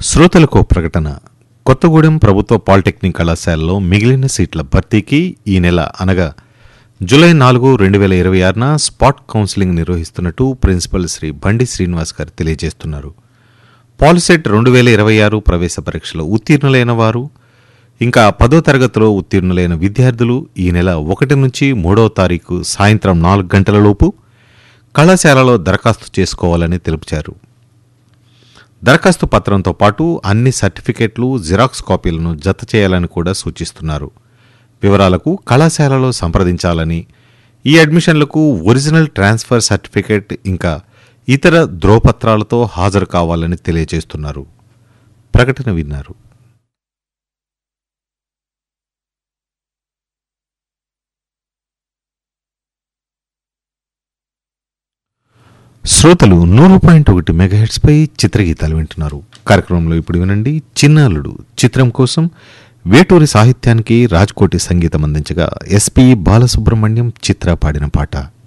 శ్రోతలకు ఓ ప్రకటన కొత్తగూడెం ప్రభుత్వ పాలిటెక్నిక్ కళాశాలలో మిగిలిన సీట్ల భర్తీకి ఈ నెల అనగా జూలై నాలుగు రెండు వేల ఇరవై ఆరున స్పాట్ కౌన్సిలింగ్ నిర్వహిస్తున్నట్టు ప్రిన్సిపల్ శ్రీ బండి శ్రీనివాస్ గారు తెలియజేస్తున్నారు పాలిసెట్ రెండు వేల ఇరవై ఆరు ప్రవేశ పరీక్షలో ఉత్తీర్ణులైన వారు ఇంకా పదో తరగతిలో ఉత్తీర్ణులైన విద్యార్థులు ఈ నెల ఒకటి నుంచి మూడవ తారీఖు సాయంత్రం నాలుగు గంటలలోపు కళాశాలలో దరఖాస్తు చేసుకోవాలని తెలుపుచారు దరఖాస్తు పత్రంతో పాటు అన్ని సర్టిఫికెట్లు జిరాక్స్ కాపీలను జత చేయాలని కూడా సూచిస్తున్నారు వివరాలకు కళాశాలలో సంప్రదించాలని ఈ అడ్మిషన్లకు ఒరిజినల్ ట్రాన్స్ఫర్ సర్టిఫికెట్ ఇంకా ఇతర ధ్రువపత్రాలతో హాజరు కావాలని తెలియజేస్తున్నారు ప్రకటన విన్నారు శ్రోతలు నూరు పాయింట్ ఒకటి మెగాహెట్స్పై చిత్రగీతాలు వింటున్నారు కార్యక్రమంలో ఇప్పుడు వినండి చిన్నాలుడు చిత్రం కోసం వేటూరి సాహిత్యానికి రాజ్కోటి సంగీతం అందించగా ఎస్పి బాలసుబ్రహ్మణ్యం చిత్ర పాడిన పాట